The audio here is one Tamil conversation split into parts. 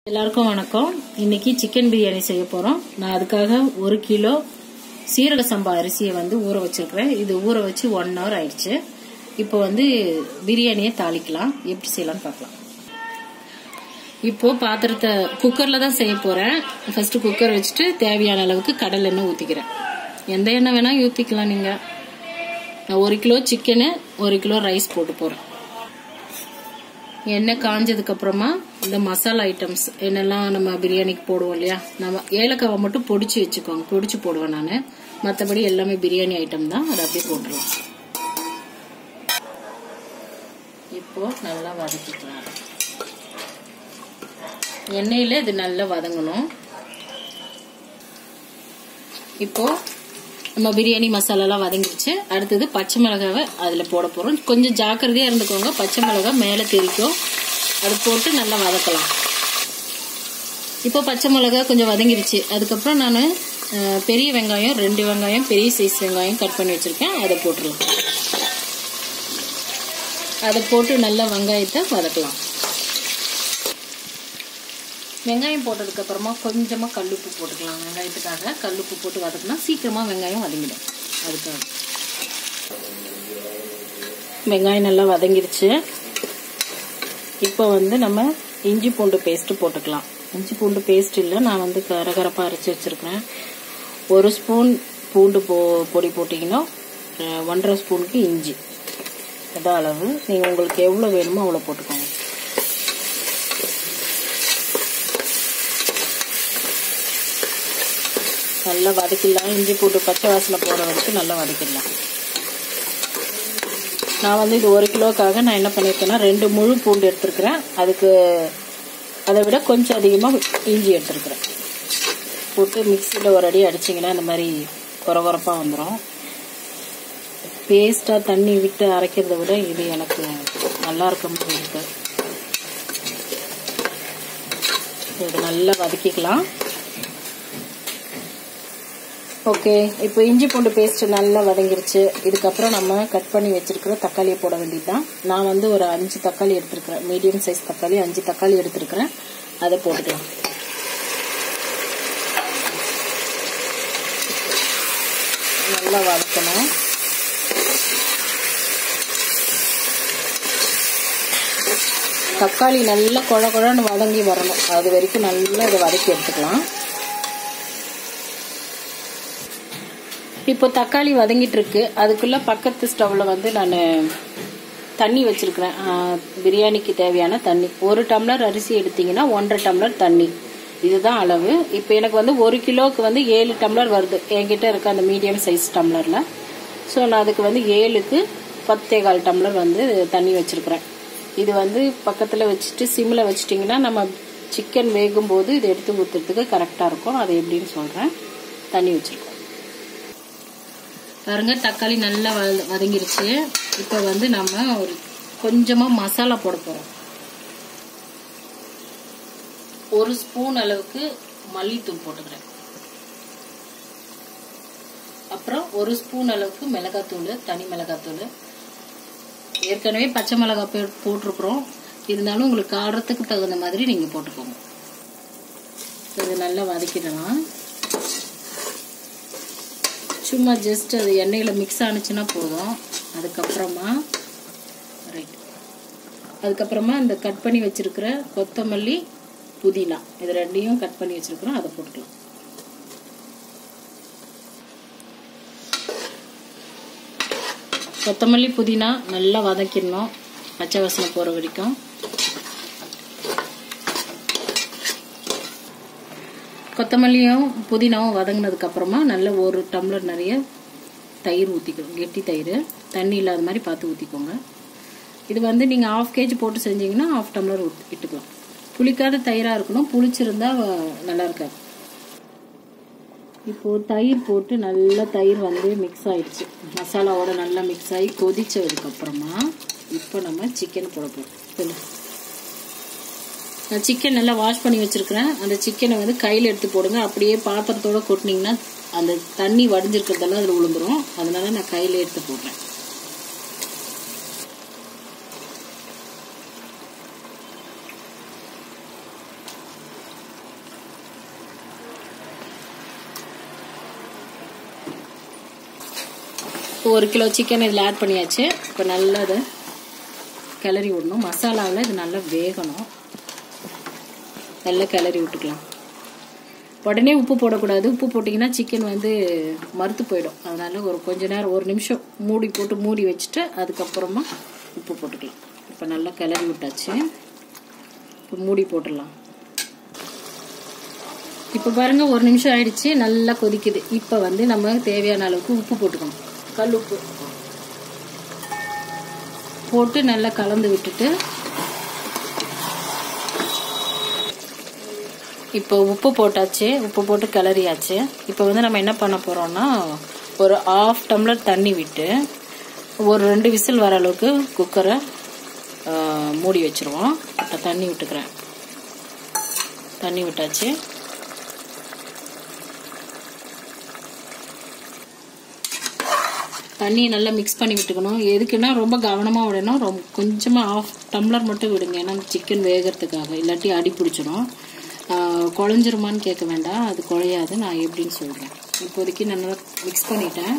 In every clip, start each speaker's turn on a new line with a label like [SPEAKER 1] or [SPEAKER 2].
[SPEAKER 1] எல்லாருக்கும் வணக்கம் இன்னைக்கு சிக்கன் பிரியாணி செய்ய போறோம் நான் அதுக்காக ஒரு கிலோ சீரக சம்பா அரிசியை வந்து ஊற வச்சிருக்கிறேன் இது ஊற வச்சு ஒன் ஹவர் ஆயிடுச்சு இப்போ வந்து பிரியாணியை தாளிக்கலாம் எப்படி செய்யலாம்னு பார்க்கலாம் இப்போ பாத்திரத்தை குக்கர்ல தான் செய்ய போறேன் ஃபர்ஸ்ட் குக்கர் வச்சுட்டு தேவையான அளவுக்கு கடல் எண்ணெய் ஊத்திக்கிறேன் எந்த எண்ணெய் வேணா ஊத்திக்கலாம் நீங்க நான் ஒரு கிலோ சிக்கனு ஒரு கிலோ ரைஸ் போட்டு போறேன் எண்ணெய் காஞ்சதுக்கு அப்புறமா இந்த மசாலா ஐட்டம்ஸ் என்னெல்லாம் நம்ம பிரியாணிக்கு போடுவோம் இல்லையா நம்ம ஏலக்காவை மட்டும் பொடிச்சு வச்சுக்கோங்க பொடிச்சு போடுவேன் நான் மற்றபடி எல்லாமே பிரியாணி ஐட்டம் தான் அதை அப்படியே போட்டுருவோம் இப்போ நல்லா வதக்கிக்கலாம் எண்ணெயில இது நல்லா வதங்கணும் இப்போ நம்ம பிரியாணி மசாலாலாம் வதங்கிடுச்சு அடுத்தது பச்சை மிளகாவை அதில் போட போகிறோம் கொஞ்சம் ஜாக்கிரதையாக இருந்துக்கோங்க பச்சை மிளகா மேலே தெரிக்கும் அது போட்டு நல்லா வதக்கலாம் இப்போ பச்சை மிளகா கொஞ்சம் வதங்கிடுச்சு அதுக்கப்புறம் நான் பெரிய வெங்காயம் ரெண்டு வெங்காயம் பெரிய சைஸ் வெங்காயம் கட் பண்ணி வச்சுருக்கேன் அதை போட்டுடலாம் அதை போட்டு நல்லா வெங்காயத்தை வதக்கலாம் வெங்காயம் போட்டதுக்கு அப்புறமா கொஞ்சமாக கல்லுப்பு போட்டுக்கலாம் வெங்காயத்துக்காக கல்லுப்பு போட்டு வதக்கினா சீக்கிரமாக வெங்காயம் வதங்கிடும் அதுக்காக வெங்காயம் நல்லா வதங்கிருச்சு இப்போ வந்து நம்ம இஞ்சி பூண்டு பேஸ்ட்டு போட்டுக்கலாம் இஞ்சி பூண்டு பேஸ்ட் இல்லை நான் வந்து கரகரப்பாக அரைச்சி வச்சுருக்கிறேன் ஒரு ஸ்பூன் பூண்டு போ பொடி போட்டிங்கன்னா ஒன்றரை ஸ்பூனுக்கு இஞ்சி இதான் அளவு நீங்கள் உங்களுக்கு எவ்வளோ வேணுமோ அவ்வளோ போட்டுக்கோங்க நல்லா வதக்கிடலாம் இஞ்சி போட்டு பச்சை வாசனை போகிற வரைக்கும் நல்லா வதக்கிடலாம் நான் வந்து இது ஒரு கிலோக்காக நான் என்ன பண்ணியிருக்கேன்னா ரெண்டு முழு பூண்டு எடுத்துருக்கிறேன் அதுக்கு அதை விட கொஞ்சம் அதிகமாக இஞ்சி எடுத்துருக்குறேன் போட்டு மிக்சியில் ஒரு அடி அடிச்சிங்கன்னா இந்த மாதிரி குறகுறப்பாக வந்துடும் பேஸ்ட்டாக தண்ணி விட்டு அரைக்கிறத விட இது எனக்கு நல்லா இருக்க மாதிரி இருக்கு இது நல்லா வதக்கிக்கலாம் ஓகே இப்போ இஞ்சி பூண்டு பேஸ்ட் நல்லா வதங்கிருச்சு இதுக்கப்புறம் நம்ம கட் பண்ணி வச்சிருக்கிற தக்காளியை போட வேண்டியதுதான் நான் வந்து ஒரு அஞ்சு தக்காளி எடுத்திருக்கிறேன் மீடியம் சைஸ் தக்காளி அஞ்சு தக்காளி எடுத்திருக்கிறேன் அதை போட்டுக்கலாம் நல்லா வதக்கணும் தக்காளி நல்லா குழ குழன்னு வதங்கி வரணும் அது வரைக்கும் நல்லா இதை வதக்கி எடுத்துக்கலாம் இப்போ தக்காளி வதங்கிட்டு இருக்கு அதுக்குள்ள பக்கத்து ஸ்டவ்ல வந்து நான் தண்ணி வச்சிருக்கிறேன் பிரியாணிக்கு தேவையான தண்ணி ஒரு டம்ளர் அரிசி எடுத்தீங்கன்னா ஒன்றரை டம்ளர் தண்ணி இதுதான் அளவு இப்போ எனக்கு வந்து ஒரு கிலோவுக்கு வந்து ஏழு டம்ளர் வருது என்கிட்ட இருக்க அந்த மீடியம் சைஸ் டம்ளரில் ஸோ நான் அதுக்கு வந்து ஏழுக்கு பத்தே கால் டம்ளர் வந்து தண்ணி வச்சிருக்கிறேன் இது வந்து பக்கத்தில் வச்சுட்டு சிம்மில் வச்சிட்டிங்கன்னா நம்ம சிக்கன் வேகும் போது இதை எடுத்து ஊற்றுறதுக்கு கரெக்டாக இருக்கும் அது எப்படின்னு சொல்கிறேன் தண்ணி வச்சுருக்கோம் பாருங்க தக்காளி நல்லா வதங்கிருச்சு இப்போ வந்து நம்ம ஒரு கொஞ்சமாக மசாலா போட போகிறோம் ஒரு ஸ்பூன் அளவுக்கு மல்லித்தூள் போட்டுக்கிறேன் அப்புறம் ஒரு ஸ்பூன் அளவுக்கு மிளகாத்தூள் தனி மிளகாத்தூள் ஏற்கனவே பச்சை மிளகாய் போட்டிருக்கிறோம் இருந்தாலும் உங்களுக்கு காரத்துக்கு தகுந்த மாதிரி நீங்கள் போட்டுக்கோங்க இது நல்லா வதக்கிடலாம் சும்மா ஜஸ்ட் அது எண்ணெயில் மிக்ஸ் ஆனிச்சுன்னா போதும் அதுக்கப்புறமா ரைட் அதுக்கப்புறமா இந்த கட் பண்ணி வச்சிருக்கிற கொத்தமல்லி புதினா இது ரெண்டையும் கட் பண்ணி வச்சிருக்கிறோம் அதை போட்டுக்கலாம் கொத்தமல்லி புதினா நல்லா வதக்கிடணும் பச்சை வாசனை போகிற வரைக்கும் கொத்தமல்லியும் புதினாவும் வதங்கினதுக்கு அப்புறமா நல்ல ஒரு டம்ளர் நிறைய தயிர் ஊற்றிக்கணும் கெட்டி தயிர் தண்ணி இல்லாத மாதிரி பார்த்து ஊற்றிக்கோங்க இது வந்து நீங்கள் ஆஃப் கேஜி போட்டு செஞ்சீங்கன்னா ஆஃப் டம்ளர் இட்டுக்கலாம் புளிக்காத தயிராக இருக்கணும் புளிச்சிருந்தா நல்லா இருக்காது இப்போது தயிர் போட்டு நல்லா தயிர் வந்து மிக்ஸ் ஆயிடுச்சு மசாலாவோட நல்லா மிக்ஸ் ஆகி கொதிச்சதுக்கப்புறமா இப்போ நம்ம சிக்கன் போட போகிறோம் நான் சிக்கன் நல்லா வாஷ் பண்ணி வச்சிருக்கிறேன் அந்த சிக்கனை வந்து கையில் எடுத்து போடுங்க அப்படியே பாத்திரத்தோட கொட்டினீங்கன்னா அந்த தண்ணி வடிஞ்சிருக்கிறதெல்லாம் அதில் விழுந்துரும் அதனால நான் கையில் எடுத்து போடுறேன் இப்போ ஒரு கிலோ சிக்கன் இதில் ஆட் பண்ணியாச்சு இப்போ நல்லா இதை கிளறி விடணும் மசாலாவில் இது நல்லா வேகணும் நல்லா கிளறி விட்டுக்கலாம் உடனே உப்பு போடக்கூடாது உப்பு போட்டிங்கன்னா சிக்கன் வந்து மறுத்து போயிடும் அதனால ஒரு கொஞ்ச நேரம் ஒரு நிமிஷம் மூடி போட்டு மூடி வச்சுட்டு அதுக்கப்புறமா உப்பு போட்டுக்கலாம் இப்போ நல்லா கிளறி விட்டாச்சு இப்போ மூடி போட்டுடலாம் இப்போ பாருங்க ஒரு நிமிஷம் ஆயிடுச்சு நல்லா கொதிக்குது இப்போ வந்து நம்ம தேவையான அளவுக்கு உப்பு போட்டுக்கணும் கல் உப்பு போட்டு நல்லா கலந்து விட்டுட்டு இப்போ உப்பு போட்டாச்சு உப்பு போட்டு கிளறியாச்சு இப்போ வந்து நம்ம என்ன பண்ண போறோம்னா ஒரு ஆஃப் டம்ளர் தண்ணி விட்டு ஒரு ரெண்டு விசில் வர அளவுக்கு குக்கரை மூடி வச்சிருவோம் இப்போ தண்ணி விட்டுக்கிறேன் தண்ணி விட்டாச்சு தண்ணியை நல்லா மிக்ஸ் பண்ணி விட்டுக்கணும் எதுக்குன்னா ரொம்ப கவனமாக விடணும் ரொம்ப கொஞ்சமாக ஆஃப் டம்ளர் மட்டும் விடுங்க ஏன்னா சிக்கன் வேகிறதுக்காக இல்லாட்டி அடி பிடிச்சிடும் குழஞ்சிருமான்னு கேட்க வேண்டாம் அது குழையாது நான் எப்படின்னு சொல்கிறேன் இப்போதைக்கு நான் நல்லா மிக்ஸ் பண்ணிட்டேன்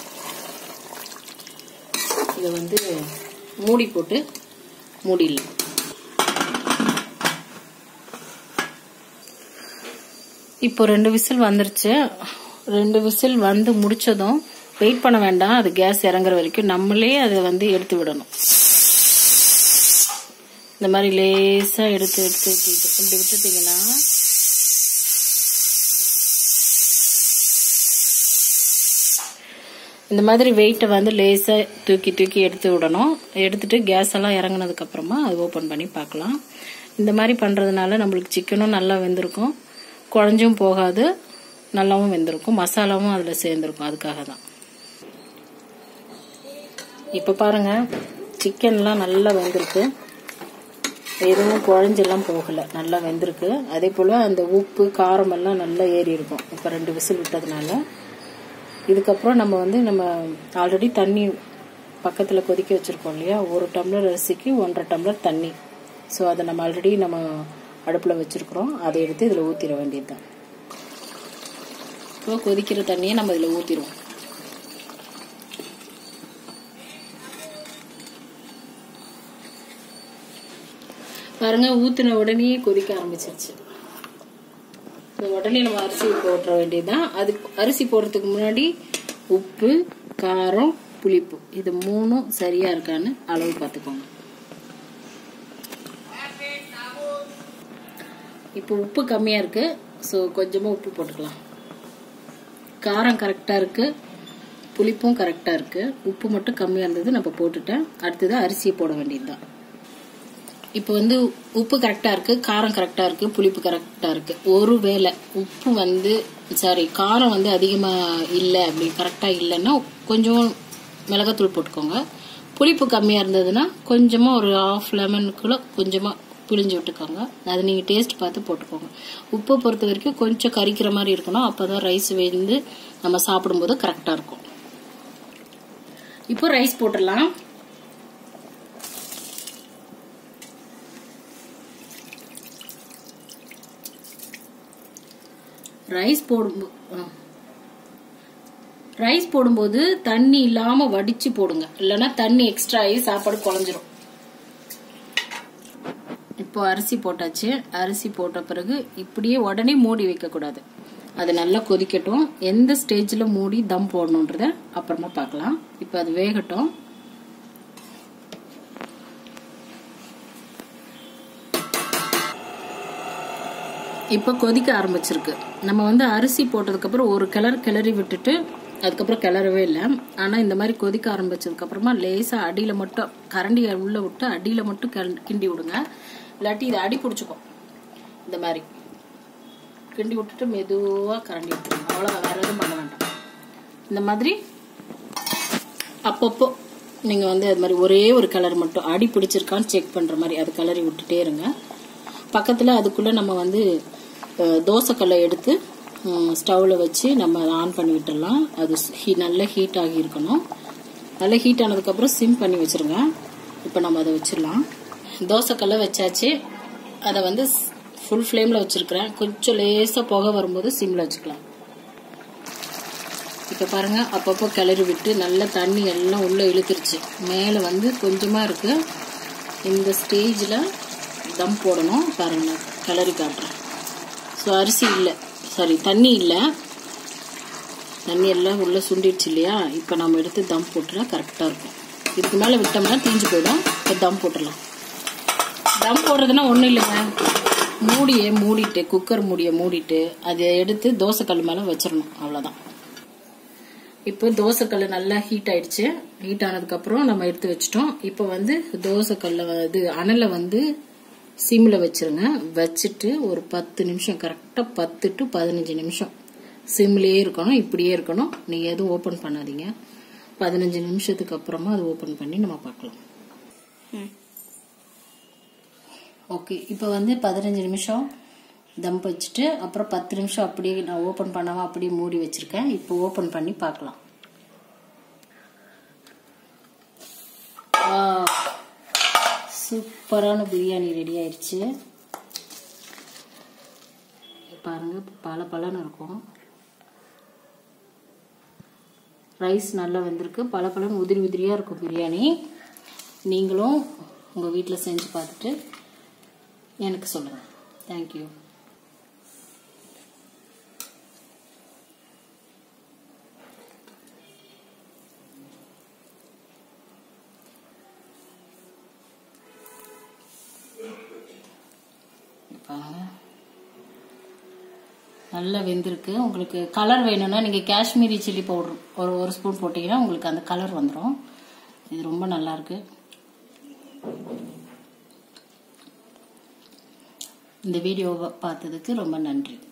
[SPEAKER 1] இதை வந்து மூடி போட்டு மூடிடலாம் இப்போ ரெண்டு விசில் வந்துருச்சு ரெண்டு விசில் வந்து முடிச்சதும் வெயிட் பண்ண வேண்டாம் அது கேஸ் இறங்குற வரைக்கும் நம்மளே அதை வந்து எடுத்து விடணும் இந்த மாதிரி லேசா எடுத்து எடுத்து விட்டுட்டு இப்படி விட்டுட்டீங்கன்னா இந்த மாதிரி வெயிட்டை வந்து லேசாக தூக்கி தூக்கி எடுத்து விடணும் எடுத்துட்டு கேஸ் எல்லாம் இறங்குனதுக்கு அப்புறமா அது ஓப்பன் பண்ணி பார்க்கலாம் இந்த மாதிரி பண்ணுறதுனால நம்மளுக்கு சிக்கனும் நல்லா வெந்திருக்கும் குழஞ்சும் போகாது நல்லாவும் வெந்திருக்கும் மசாலாவும் அதில் சேர்ந்துருக்கும் அதுக்காக தான் இப்போ பாருங்க சிக்கன்லாம் நல்லா வெந்திருக்கு எதுவும் குழஞ்செல்லாம் போகலை நல்லா வெந்திருக்கு அதே போல் அந்த உப்பு காரம் எல்லாம் நல்லா ஏறி இருக்கும் இப்போ ரெண்டு விசில் விட்டதுனால இதுக்கப்புறம் நம்ம வந்து நம்ம ஆல்ரெடி தண்ணி பக்கத்தில் கொதிக்க வச்சுருக்கோம் இல்லையா ஒரு டம்ளர் அரிசிக்கு ஒன்றரை டம்ளர் தண்ணி ஸோ அதை நம்ம ஆல்ரெடி நம்ம அடுப்பில் வச்சுருக்குறோம் அதை எடுத்து இதில் ஊற்றிட வேண்டியது தான் இப்போ கொதிக்கிற தண்ணியை நம்ம இதில் ஊற்றிடுவோம் பாருங்க ஊற்றின உடனே கொதிக்க ஆரம்பிச்சிருச்சு உடனே நம்ம அரிசி போட்டுற வேண்டியதுதான் அது அரிசி போடுறதுக்கு முன்னாடி உப்பு காரம் புளிப்பு இது மூணும் சரியா இருக்கான்னு அளவு பார்த்துக்கோங்க இப்போ உப்பு கம்மியா இருக்கு ஸோ கொஞ்சமா உப்பு போட்டுக்கலாம் காரம் கரெக்டா இருக்கு புளிப்பும் கரெக்டா இருக்கு உப்பு மட்டும் கம்மியா இருந்தது நம்ம போட்டுட்டேன் அடுத்தது அரிசியை போட வேண்டியதுதான் இப்போ வந்து உப்பு கரெக்டாக இருக்குது காரம் கரெக்டாக இருக்குது புளிப்பு கரெக்டாக இருக்குது ஒரு வேளை உப்பு வந்து சாரி காரம் வந்து அதிகமாக இல்லை அப்படி கரெக்டாக இல்லைன்னா கொஞ்சம் மிளகாத்தூள் போட்டுக்கோங்க புளிப்பு கம்மியாக இருந்ததுன்னா கொஞ்சமாக ஒரு ஆஃப் லெமனுக்குள்ள கொஞ்சமாக பிழிஞ்சு விட்டுக்கோங்க அது நீங்கள் டேஸ்ட் பார்த்து போட்டுக்கோங்க உப்பு பொறுத்த வரைக்கும் கொஞ்சம் கறிக்கிற மாதிரி இருக்கணும் அப்போ தான் ரைஸ் வெந்து நம்ம சாப்பிடும்போது கரெக்டாக இருக்கும் இப்போ ரைஸ் போட்டுடலாம் ரைஸ் போடும் ரைஸ் போடும்போது தண்ணி இல்லாம வடிச்சு போடுங்க இல்லைன்னா தண்ணி எக்ஸ்ட்ரா ஆகி சாப்பாடு குழஞ்சிரும் இப்போ அரிசி போட்டாச்சு அரிசி போட்ட பிறகு இப்படியே உடனே மூடி வைக்க கூடாது அது நல்லா கொதிக்கட்டும் எந்த ஸ்டேஜில் மூடி தம் போடணுன்றத அப்புறமா பார்க்கலாம் இப்போ அது வேகட்டும் இப்போ கொதிக்க ஆரம்பிச்சிருக்கு நம்ம வந்து அரிசி போட்டதுக்கப்புறம் ஒரு கிளர் கிளறி விட்டுட்டு அதுக்கப்புறம் கிளறவே இல்லை ஆனால் இந்த மாதிரி கொதிக்க ஆரம்பிச்சதுக்கப்புறமா லேசாக அடியில் மட்டும் கரண்டி உள்ளே விட்டு அடியில் மட்டும் கிண்டி விடுங்க இல்லாட்டி இதை அடி பிடிச்சிக்கும் இந்த மாதிரி கிண்டி விட்டுட்டு மெதுவாக கரண்டி விட்டுருங்க அவ்வளோதான் வேறு எதுவும் பண்ண வேண்டாம் இந்த மாதிரி அப்பப்போ நீங்கள் வந்து அது மாதிரி ஒரே ஒரு கலர் மட்டும் அடி பிடிச்சிருக்கான்னு செக் பண்ணுற மாதிரி அது கலரி விட்டுட்டே இருங்க பக்கத்தில் அதுக்குள்ளே நம்ம வந்து தோசைக்கல்லை எடுத்து ஸ்டவ்வில் வச்சு நம்ம அதை ஆன் பண்ணி விட்டுடலாம் அது ஹீ நல்ல ஹீட் ஆகி இருக்கணும் நல்லா ஹீட் ஆனதுக்கப்புறம் சிம் பண்ணி வச்சுருங்க இப்போ நம்ம அதை வச்சிடலாம் தோசைக்கல்லை வச்சாச்சு அதை வந்து ஃபுல் ஃப்ளேமில் வச்சுருக்கிறேன் கொஞ்சம் லேசாக புகை வரும்போது சிம்மில் வச்சுக்கலாம் இப்போ பாருங்கள் அப்பப்போ கிளறி விட்டு நல்ல தண்ணி எல்லாம் உள்ளே இழுத்துருச்சு மேலே வந்து கொஞ்சமாக இருக்குது இந்த ஸ்டேஜில் தம் போடணும் பாருங்க கிளறி காட்டுறேன் ஸோ அரிசி இல்லை சாரி தண்ணி இல்லை தண்ணி எல்லாம் உள்ளே சுண்டிடுச்சு இல்லையா இப்போ நம்ம எடுத்து தம் போட்டுனா கரெக்டாக இருக்கும் இதுக்கு மேலே விட்டோம்னா தீஞ்சு போயிடும் இப்போ தம் போட்டுடலாம் தம் போடுறதுனா ஒன்றும் இல்லைங்க மூடியை மூடிட்டு குக்கர் மூடியை மூடிட்டு அதை எடுத்து தோசைக்கல் மேலே வச்சிடணும் அவ்வளோதான் இப்போ தோசைக்கல் நல்லா ஹீட் ஆயிடுச்சு ஹீட் ஆனதுக்கப்புறம் நம்ம எடுத்து வச்சிட்டோம் இப்போ வந்து தோசைக்கல்ல இது அனலை வந்து சிம்மில் வச்சிருங்க வச்சுட்டு ஒரு பத்து நிமிஷம் கரெக்டாக பத்து டு பதினஞ்சு நிமிஷம் சிம்லேயே இருக்கணும் இப்படியே இருக்கணும் நீங்கள் எதுவும் ஓப்பன் பண்ணாதீங்க பதினஞ்சு நிமிஷத்துக்கு அப்புறமா அது ஓப்பன் பண்ணி நம்ம பார்க்கலாம் ஓகே இப்போ வந்து பதினஞ்சு நிமிஷம் தம் வச்சுட்டு அப்புறம் பத்து நிமிஷம் அப்படியே நான் ஓப்பன் பண்ணாமல் அப்படியே மூடி வச்சுருக்கேன் இப்போ ஓப்பன் பண்ணி பார்க்கலாம் சூப்பரான பிரியாணி ரெடி ஆயிடுச்சு பாருங்க பல பலன்னு இருக்கும் ரைஸ் நல்லா வெந்திருக்கு பல பலன்னு உதிரி உதிரியாக இருக்கும் பிரியாணி நீங்களும் உங்கள் வீட்டில் செஞ்சு பார்த்துட்டு எனக்கு சொல்லுங்கள் தேங்க்யூ நல்லா வெந்திருக்கு உங்களுக்கு கலர் வேணும்னா நீங்கள் காஷ்மீரி சில்லி பவுடர் ஒரு ஒரு ஸ்பூன் போட்டிங்கன்னா உங்களுக்கு அந்த கலர் வந்துடும் இது ரொம்ப நல்லா இருக்கு இந்த வீடியோவை பார்த்ததுக்கு ரொம்ப நன்றி